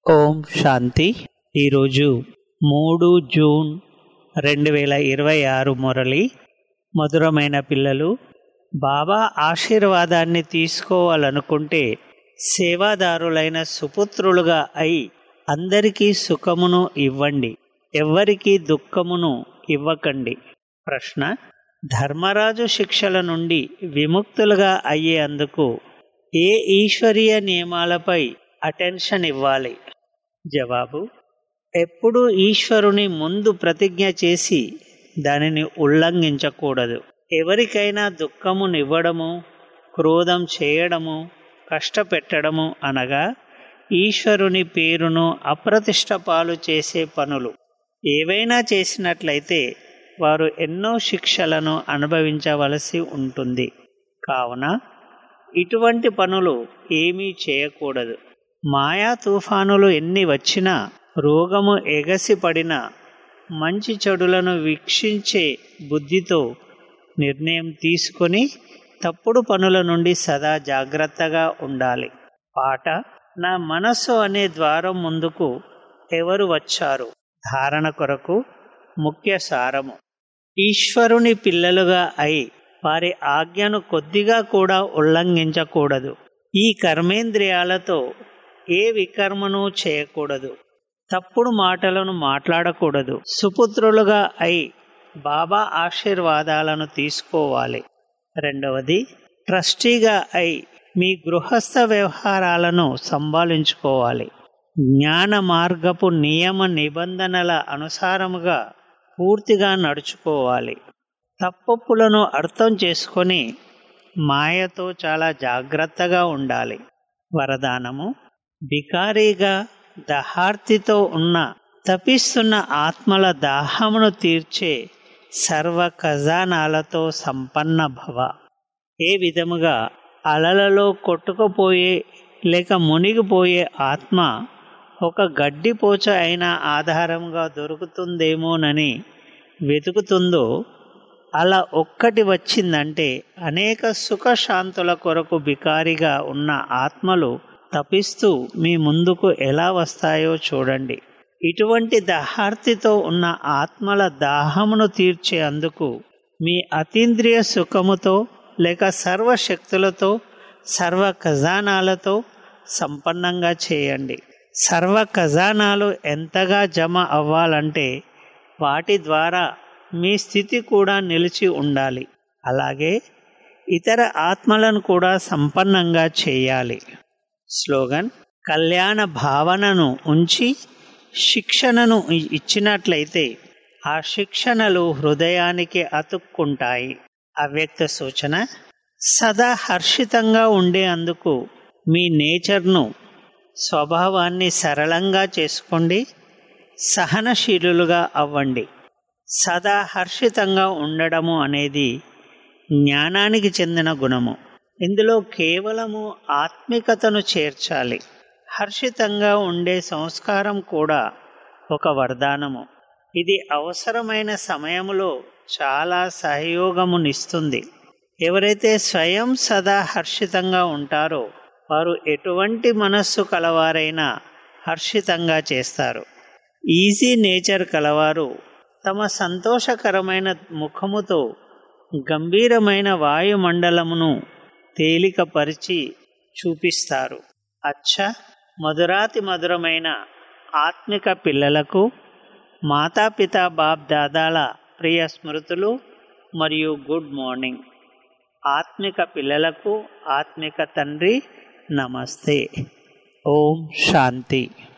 ఓం శాంతి ఈరోజు మూడు జూన్ రెండు వేల ఇరవై ఆరు మురళి మధురమైన పిల్లలు బాబా ఆశీర్వాదాన్ని తీసుకోవాలనుకుంటే సేవాదారులైన సుపుత్రులుగా అయి అందరికీ సుఖమును ఇవ్వండి ఎవ్వరికీ దుఃఖమును ఇవ్వకండి ప్రశ్న ధర్మరాజు శిక్షల నుండి విముక్తులుగా అయ్యేందుకు ఏ ఈశ్వరీయ నియమాలపై అటెన్షన్ ఇవ్వాలి జవాబు ఎప్పుడు ఈశ్వరుని ముందు ప్రతిజ్ఞ చేసి దానిని ఉల్లంఘించకూడదు ఎవరికైనా దుఃఖమునివ్వడము క్రోధం చేయడము కష్టపెట్టడము అనగా ఈశ్వరుని పేరును అప్రతిష్ట పాలు చేసే పనులు ఏవైనా చేసినట్లయితే వారు ఎన్నో శిక్షలను అనుభవించవలసి ఉంటుంది కావున ఇటువంటి పనులు ఏమీ చేయకూడదు మాయా తుఫానులు ఎన్ని వచ్చినా రోగము ఎగసిపడినా మంచి చెడులను వీక్షించే బుద్ధితో నిర్ణయం తీసుకొని తప్పుడు పనుల నుండి సదా జాగ్రత్తగా ఉండాలి పాట నా మనస్సు అనే ద్వారం ముందుకు ఎవరు వచ్చారు ధారణ కొరకు ముఖ్య సారము ఈశ్వరుని పిల్లలుగా అయి వారి ఆజ్ఞను కొద్దిగా కూడా ఉల్లంఘించకూడదు ఈ కర్మేంద్రియాలతో ఏ వికర్మను చేయకూడదు తప్పుడు మాటలను మాట్లాడకూడదు సుపుత్రులుగా అయి బాబా ఆశీర్వాదాలను తీసుకోవాలి రెండవది ట్రస్టీగా అయి మీ గృహస్థ వ్యవహారాలను సంభాళించుకోవాలి జ్ఞాన మార్గపు నియమ నిబంధనల అనుసారముగా పూర్తిగా నడుచుకోవాలి తప్పొప్పులను అర్థం చేసుకొని మాయతో చాలా జాగ్రత్తగా ఉండాలి వరదానము బికారీగా దహార్తితో ఉన్న తపిస్తున్న ఆత్మల దాహమును తీర్చే సర్వ ఖజానాలతో సంపన్న భవ ఏ విధముగా అలలలో కొట్టుకుపోయే లేక మునిగిపోయే ఆత్మ ఒక గడ్డిపోచ అయిన ఆధారంగా దొరుకుతుందేమోనని వెతుకుతుందో అలా ఒక్కటి వచ్చిందంటే అనేక సుఖశాంతుల కొరకు బికారిగా ఉన్న ఆత్మలు తపిస్తూ మీ ముందుకు ఎలా వస్తాయో చూడండి ఇటువంటి దహార్తితో ఉన్న ఆత్మల దాహమును తీర్చే అందుకు మీ అతీంద్రియ సుఖముతో లేక సర్వశక్తులతో సర్వ ఖజానాలతో సంపన్నంగా చేయండి సర్వ ఖజానాలు ఎంతగా జమ అవ్వాలంటే వాటి ద్వారా మీ స్థితి కూడా నిలిచి ఉండాలి అలాగే ఇతర ఆత్మలను కూడా సంపన్నంగా చేయాలి స్లోగన్ కళ్యాణ భావనను ఉంచి శిక్షణను ఇచ్చినట్లయితే ఆ శిక్షణలు హృదయానికి అతుక్కుంటాయి అవ్యక్త సూచన సదా హర్షితంగా ఉండేందుకు మీ నేచర్ను స్వభావాన్ని సరళంగా చేసుకోండి సహనశీలులుగా అవ్వండి సదా హర్షితంగా ఉండడము అనేది జ్ఞానానికి చెందిన గుణము ఇందులో కేవలము ఆత్మికతను చేర్చాలి హర్షితంగా ఉండే సంస్కారం కూడా ఒక వరదానము ఇది అవసరమైన సమయంలో చాలా సహయోగమునిస్తుంది ఎవరైతే స్వయం సదా హర్షితంగా ఉంటారో వారు ఎటువంటి మనస్సు కలవారైనా హర్షితంగా చేస్తారు ఈజీ నేచర్ కలవారు తమ సంతోషకరమైన ముఖముతో గంభీరమైన వాయుమండలమును తేలికపరిచి చూపిస్తారు అచ్చ మధురాతి మధురమైన ఆత్మిక పిల్లలకు మాతాపిత బాప్ దాదాల ప్రియ స్మృతులు మరియు గుడ్ మార్నింగ్ ఆత్మిక పిల్లలకు ఆత్మిక తండ్రి నమస్తే ఓం శాంతి